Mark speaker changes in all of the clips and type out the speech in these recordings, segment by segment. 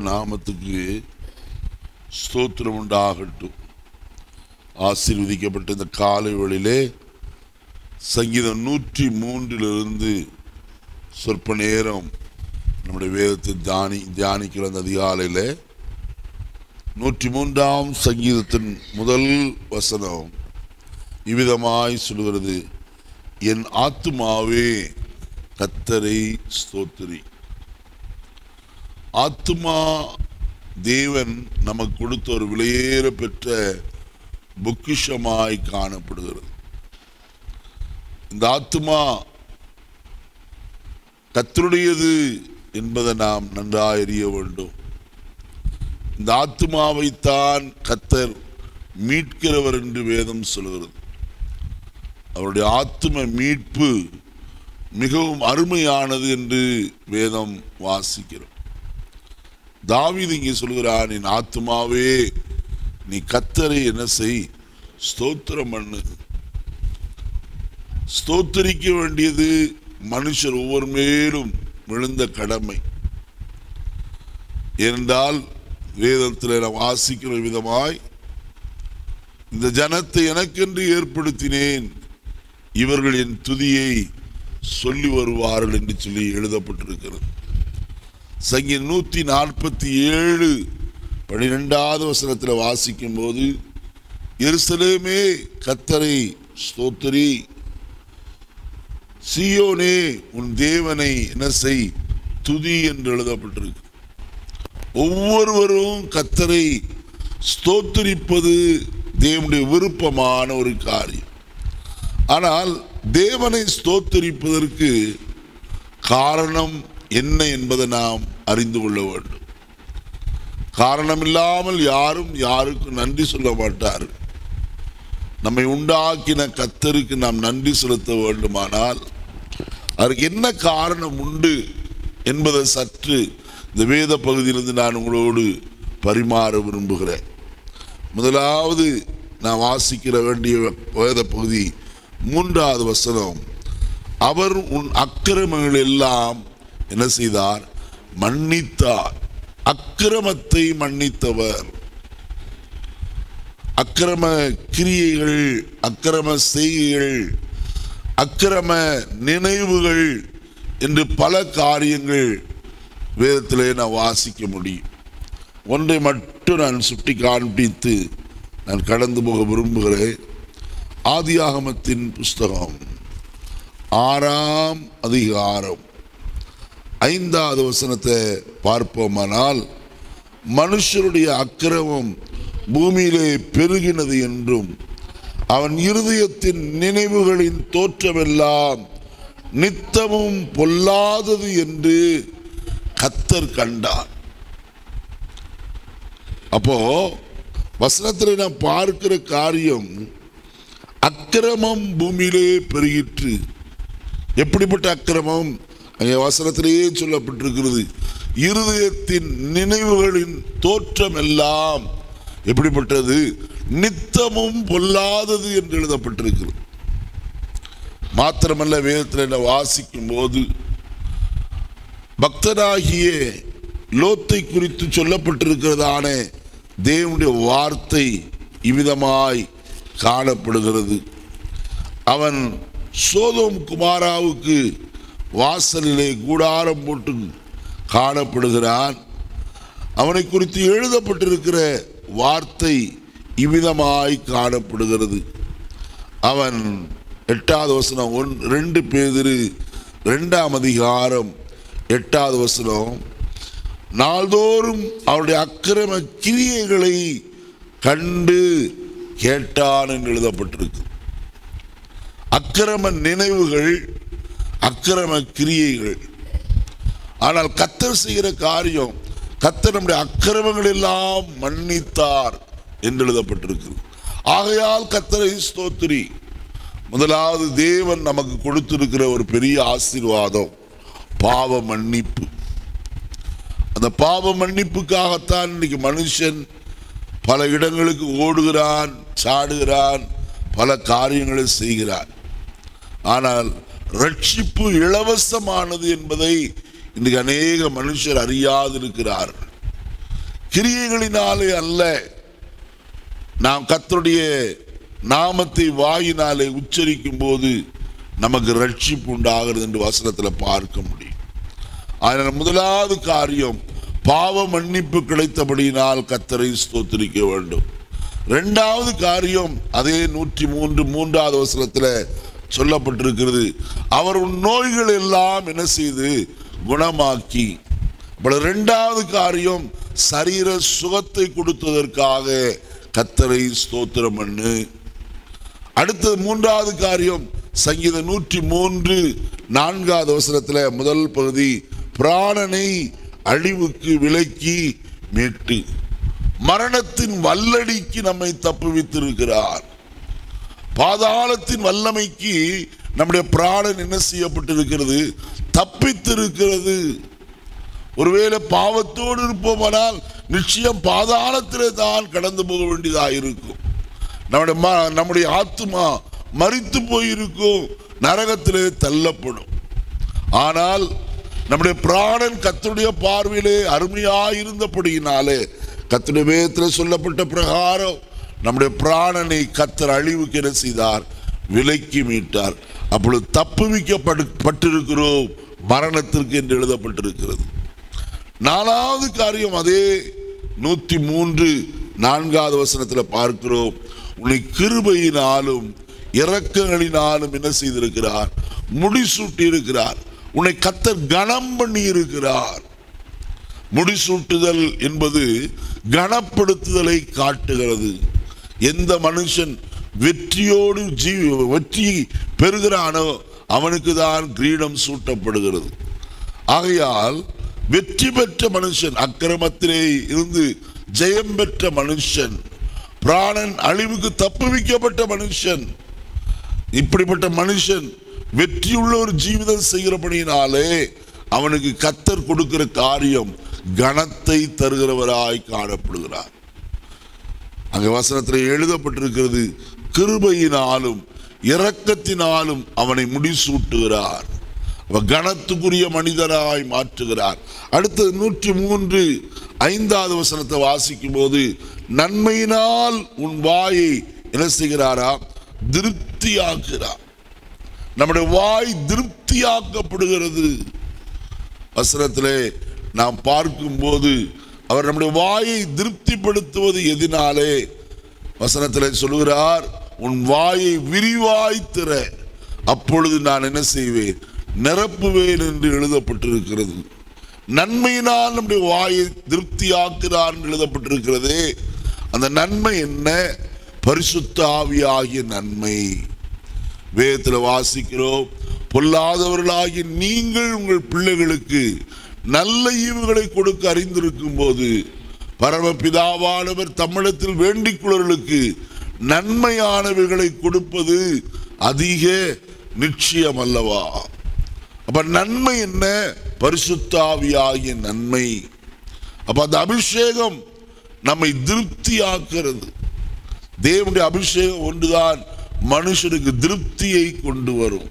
Speaker 1: நாமத்துக்கு ஸ்தோத்திரம் உண்டாகட்டும் ஆசீர்வதிக்கப்பட்ட இந்த காலை வேளையிலே சங்கீதம் நூற்றி மூன்றிலிருந்து சொற்ப நேரம் நம்முடைய வேதத்தை தியானி தியானிக்கிற அந்த அதிகாலையில் நூற்றி மூன்றாம் சங்கீதத்தின் முதல் வசனம் இவ்விதமாய் சொல்கிறது என் ஆத்துமாவே கத்தரை ஸ்தோத்திரி ஆத்துமா தேவன் நமக்கு கொடுத்த ஒரு விலையேற பெற்ற பொக்கிஷமாய் காணப்படுகிறது இந்த ஆத்துமா கத்தருடையது என்பதை நாம் நன்றாய் அறிய வேண்டும் இந்த ஆத்துமாவைத்தான் கத்தர் மீட்கிறவர் என்று வேதம் சொல்கிறது அவருடைய ஆத்தும மீட்பு மிகவும் அருமையானது என்று வேதம் வாசிக்கிறோம் தாவீது இங்கே சொல்கிறான் என் ஆத்துமாவே நீ கத்தரை என்ன செய் ஸ்தோத்திரம் பண்ணு ஸ்தோத்தரிக்க வேண்டியது மனுஷர் ஒவ்வொரு மேலும் விழுந்த கடமை என்றால் வேதத்தில் நாம் வாசிக்கிற விதமாய் இந்த ஜனத்தை எனக்கென்று ஏற்படுத்தினேன் இவர்கள் என் துதியை சொல்லி வருவார்கள் என்று சொல்லி எழுதப்பட்டிருக்கிறது சங்கி நூத்தி நாற்பத்தி ஏழு பனிரெண்டாவது வசனத்தில் வாசிக்கும் போது எருசலேமே கத்தரை ஸ்தோத்திரி சியோனே உன் தேவனை என்ன செய் துதி என்று எழுதப்பட்டிருக்கு ஒவ்வொருவரும் கத்தரை ஸ்தோத்திரிப்பது தேவனுடைய விருப்பமான ஒரு காரியம் ஆனால் தேவனை ஸ்தோத்தரிப்பதற்கு காரணம் என்ன என்பதை நாம் அறிந்து கொள்ள வேண்டும் காரணம் இல்லாமல் யாரும் யாருக்கும் நன்றி சொல்ல மாட்டார் நம்மை உண்டாக்கின கத்தருக்கு நாம் நன்றி செலுத்த வேண்டுமானால் அதற்கு என்ன காரணம் உண்டு என்பதை சற்று இந்த வேத பகுதியிலிருந்து நான் உங்களோடு பரிமாற விரும்புகிறேன் முதலாவது நான் வாசிக்கிற வேண்டிய வேத பகுதி மூன்றாவது வசனம் அவர் உன் அக்கிரமங்கள் எல்லாம் என்ன செய்தார் மன்னித்தார் அக்கிரமத்தை மன்னித்தவர் அக்கிரம கிரியைகள் அக்கிரம செய்கைகள் அக்கிரம நினைவுகள் என்று பல காரியங்கள் வேதத்திலே நான் வாசிக்க முடியும் ஒன்றை மட்டும் நான் சுட்டி காண்பித்து நான் கடந்து போக விரும்புகிறேன் ஆதியாகமத்தின் புஸ்தகம் ஆறாம் அதிகாரம் ஐந்தாவது வசனத்தை பார்ப்போமானால் மனுஷருடைய அக்கிரமம் பூமியிலே பெருகினது என்றும் அவன் இருதயத்தின் நினைவுகளின் தோற்றமெல்லாம் நித்தமும் பொல்லாதது என்று கத்தர் கண்டார் அப்போ வசனத்தில் நாம் பார்க்கிற காரியம் அக்கிரமம் பூமியிலே பெருகிற்று எப்படிப்பட்ட அக்கிரமம் அங்கே வசனத்திலேயே சொல்லப்பட்டிருக்கிறது இருதயத்தின் நினைவுகளின் தோற்றம் எல்லாம் எப்படிப்பட்டது நித்தமும் பொல்லாதது என்று எழுதப்பட்டிருக்கிறது மாத்திரமல்ல வேதத்தில் என்ன வாசிக்கும் போது பக்தராகிய லோத்தை குறித்து சொல்லப்பட்டிருக்கிறதான தேவனுடைய வார்த்தை இவ்விதமாய் காணப்படுகிறது அவன் சோதோம் குமாராவுக்கு வாசலிலே கூடாரம் போட்டு காணப்படுகிறான் அவனை குறித்து எழுதப்பட்டிருக்கிற வார்த்தை இவ்விதமாய் காணப்படுகிறது அவன் எட்டாவது வசனம் ஒன் ரெண்டு பேதிரு ரெண்டாம் அதிகாரம் எட்டாவது வசனம் நாள்தோறும் அவருடைய அக்கிரம கிரியைகளை கண்டு கேட்டான் என்று எழுதப்பட்டிருக்கு அக்கிரம நினைவுகள் அக்கிரம கிரியைகள் ஆனால் கத்தர் செய்கிற காரியம் கத்தர் நம்முடைய அக்கிரமங்கள் எல்லாம் மன்னித்தார் என்று எழுதப்பட்டிருக்கிறது ஆகையால் கத்தரை ஸ்தோத்திரி முதலாவது தேவன் நமக்கு கொடுத்திருக்கிற ஒரு பெரிய ஆசீர்வாதம் பாவ மன்னிப்பு அந்த பாவ மன்னிப்புக்காகத்தான் இன்னைக்கு மனுஷன் பல இடங்களுக்கு ஓடுகிறான் சாடுகிறான் பல காரியங்களை செய்கிறான் ஆனால் ரட்சிப்பு இலவசமானது என்பதை இன்றைக்கு அநேக மனுஷர் அறியாதிருக்கிறார்கள் கிரியைகளினாலே அல்ல நாம் கர்த்தருடைய நாமத்தை வாயினாலே உச்சரிக்கும் போது நமக்கு ரட்சிப்பு உண்டாகிறது என்று வசனத்தில் பார்க்க முடியும் அதனால் முதலாவது காரியம் பாவ மன்னிப்பு கிடைத்தபடியினால் கத்தரை ஸ்தோத்திரிக்க வேண்டும் இரண்டாவது காரியம் அதே நூற்றி மூன்று மூன்றாவது வசனத்தில் சொல்லப்பட்டிருக்கிறது அவர் உன் நோய்கள் எல்லாம் என்ன செய்து குணமாக்கி அப்படி இரண்டாவது காரியம் சரீர சுகத்தை கொடுத்ததற்காக கத்தரை ஸ்தோத்திரம் பண்ணு அடுத்தது மூன்றாவது காரியம் சங்கீதம் நூற்றி மூன்று நான்காவது அவசரத்தில் முதல் பகுதி பிராணனை அழிவுக்கு விலக்கி மீட்டு மரணத்தின் வல்லடிக்கு நம்மை தப்புவித்திருக்கிறார் பாதாளத்தின் வல்லமைக்கு நம்முடைய பிராணன் என்ன செய்யப்பட்டிருக்கிறது தப்பித்திருக்கிறது ஒருவேளை பாவத்தோடு இருப்போமானால் நிச்சயம் பாதாளத்திலே தான் கடந்து போக வேண்டியதாக இருக்கும் நம்முடைய ம- நம்முடைய ஆத்துமா மரித்து போயிருக்கும் நரகத்திலே தள்ளப்படும் ஆனால் நம்முடைய பிராணன் கத்தருடைய பார்வையிலே அருமையாயிருந்தபடியினாலே கத்தருடைய வேதத்தில் சொல்லப்பட்ட பிரகாரம் நம்முடைய பிராணனை கத்தர் அழிவுக்கு என்ன செய்தார் விலக்கி மீட்டார் அப்பொழுது தப்புவிக்கப்பட்டு பட்டிருக்கிறோம் மரணத்திற்கு என்று எழுதப்பட்டிருக்கிறது நாலாவது காரியம் அதே நூத்தி மூன்று நான்காவது வசனத்தில் பார்க்கிறோம் உன்னை கிருபையினாலும் இரக்கங்களினாலும் என்ன செய்திருக்கிறார் முடிசூட்டி இருக்கிறார் உன்னை கத்தர் கனம் பண்ணி இருக்கிறார் முடிசூட்டுதல் என்பது கனப்படுத்துதலை காட்டுகிறது எந்த மனுஷன் வெற்றியோடு ஜீ வெற்றி பெறுகிறானோ அவனுக்கு தான் கிரீடம் சூட்டப்படுகிறது ஆகையால் வெற்றி பெற்ற மனுஷன் அக்கிரமத்திலே இருந்து ஜெயம் பெற்ற மனுஷன் பிராணன் அழிவுக்கு தப்புவிக்கப்பட்ட மனுஷன் இப்படிப்பட்ட மனுஷன் வெற்றியுள்ள ஒரு ஜீவிதம் செய்கிறபடியினாலே அவனுக்கு கத்தர் கொடுக்கிற காரியம் கனத்தை தருகிறவராய் காணப்படுகிறார் அங்க வசனத்தில் எழுதப்பட்டிருக்கிறது கிருபையினாலும் இரக்கத்தினாலும் அவனை முடிசூட்டுகிறார் அவன் கனத்துக்குரிய மனிதராய் மாற்றுகிறார் அடுத்தது நூற்றி மூன்று ஐந்தாவது வசனத்தை வாசிக்கும் போது நன்மையினால் உன் வாயை என்ன செய்கிறாரா திருப்தியாக்குகிறார் நம்முடைய வாய் திருப்தியாக்கப்படுகிறது வசனத்திலே நாம் பார்க்கும்போது அவர் நம்முடைய வாயை திருப்திப்படுத்துவது எதினாலே வசனத்திலே சொல்கிறார் உன் வாயை விரிவாய் திற அப்பொழுது நான் என்ன செய்வேன் நிரப்புவேன் என்று எழுதப்பட்டிருக்கிறது நன்மையினால் நம்முடைய வாயை திருப்தியாக்குகிறார் என்று எழுதப்பட்டிருக்கிறதே அந்த நன்மை என்ன பரிசுத்த ஆவியாகிய நன்மை வேதத்தில் வாசிக்கிறோம் பொல்லாதவர்களாகிய நீங்கள் உங்கள் பிள்ளைகளுக்கு நல்ல ஈவுகளை கொடுக்க அறிந்திருக்கும் போது பரமபிதாவானவர் தம்மிடத்தில் வேண்டிக் கொள்வர்களுக்கு நன்மையானவைகளை கொடுப்பது அதிக நிச்சயம் அல்லவா அப்ப நன்மை என்ன பரிசுத்தாவியாகிய நன்மை அப்ப அந்த அபிஷேகம் நம்மை திருப்தியாக்குறது தேவனுடைய அபிஷேகம் ஒன்றுதான் மனுஷனுக்கு திருப்தியை கொண்டு வரும்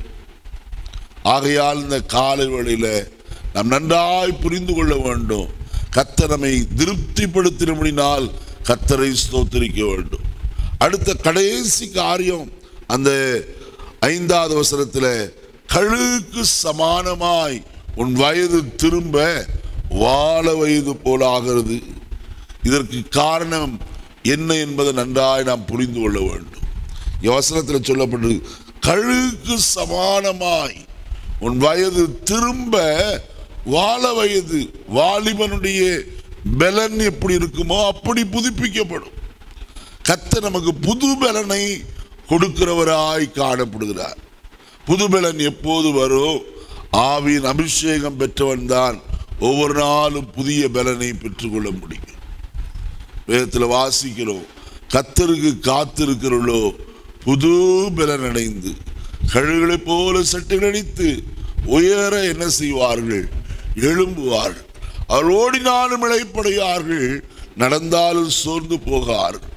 Speaker 1: ஆகையால் இந்த காலை வேளையில நாம் நன்றாய் புரிந்து கொள்ள வேண்டும் கர்த்தர் நம்மை திருப்திப்படுத்தினபடினால் கர்த்தரை ஸ்தோத்திரிக்க வேண்டும் அடுத்த கடைசி காரியம் அந்த ஐந்தாவது வசனத்தில் கழுகுக்கு சமானமாய் உன் வயது திரும்ப வாழ வயது போல ஆகிறது இதற்கு காரணம் என்ன என்பதை நன்றாய் நாம் புரிந்து கொள்ள வேண்டும் வசனத்தில் சொல்லப்பட்டது கழுகுக்கு சமானமாய் உன் வயது திரும்ப வாழ வயது வாலிபனுடைய பலன் எப்படி இருக்குமோ அப்படி புதுப்பிக்கப்படும் கத்த நமக்கு புது பலனை கொடுக்கிறவராய் காணப்படுகிறார் புது பலன் எப்போது வரும் ஆவியின் அபிஷேகம் பெற்றவன் தான் ஒவ்வொரு நாளும் புதிய பலனை பெற்றுக்கொள்ள முடியும் வேதத்தில் வாசிக்கிறோம் கத்தருக்கு காத்திருக்கிறவளோ புது பலன் அடைந்து கழுகுகளைப் போல சட்டிலடித்து உயர என்ன செய்வார்கள் எழும்புவார்கள் அவர் ஓடினாலும் இழைப்படையார்கள் நடந்தாலும் சோர்ந்து போகார்கள்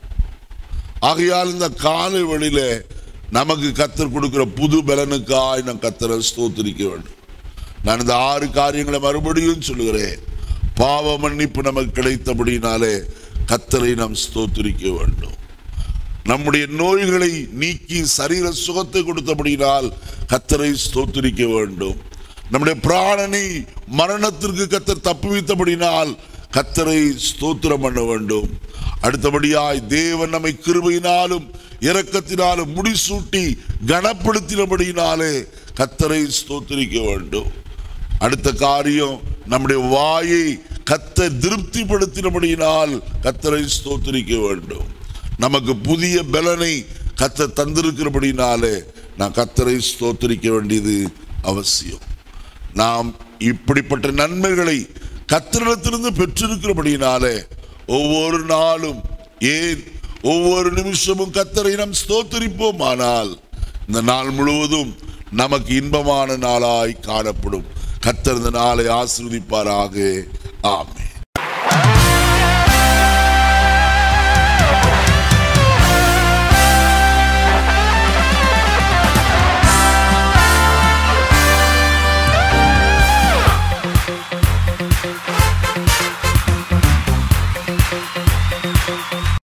Speaker 1: ஆகையால் இந்த காலை வழியில நமக்கு கத்தர் கொடுக்கிற புது பலனுக்காய் நான் கத்தரை ஸ்தோத்திரிக்க வேண்டும் நான் இந்த ஆறு காரியங்களை மறுபடியும் சொல்லுகிறேன் பாவ மன்னிப்பு நமக்கு கிடைத்தபடினாலே கத்தரை நாம் ஸ்தோத்திரிக்க வேண்டும் நம்முடைய நோய்களை நீக்கி சரீர சுகத்தை கொடுத்தபடினால் கத்தரை ஸ்தோத்திரிக்க வேண்டும் நம்முடைய பிராணனை மரணத்திற்கு கத்தர் தப்புவித்தபடினால் கத்தரை ஸ்தோத்திரம் பண்ண வேண்டும் அடுத்தபடியாய் தேவன் நம்மை கிருபையினாலும் இரக்கத்தினாலும் முடிசூட்டி கனப்படுத்தினபடினாலே கத்தரை ஸ்தோத்திரிக்க வேண்டும் அடுத்த காரியம் நம்முடைய வாயை கத்த திருப்திப்படுத்தினபடியினால் கத்தரை ஸ்தோத்திரிக்க வேண்டும் நமக்கு புதிய பலனை கத்த தந்திருக்கிறபடினாலே நான் கத்தரை ஸ்தோத்திரிக்க வேண்டியது அவசியம் நாம் இப்படிப்பட்ட நன்மைகளை கத்தரிடத்திலிருந்து பெற்றிருக்கிறபடினாலே ஒவ்வொரு நாளும் ஏன் ஒவ்வொரு நிமிஷமும் கத்தரை நாம் ஸ்தோத்திரிப்போம் ஆனால் இந்த நாள் முழுவதும் நமக்கு இன்பமான நாளாய் காணப்படும் கத்தர் இந்த நாளை ஆசீர்வதிப்பாராக ஆமென்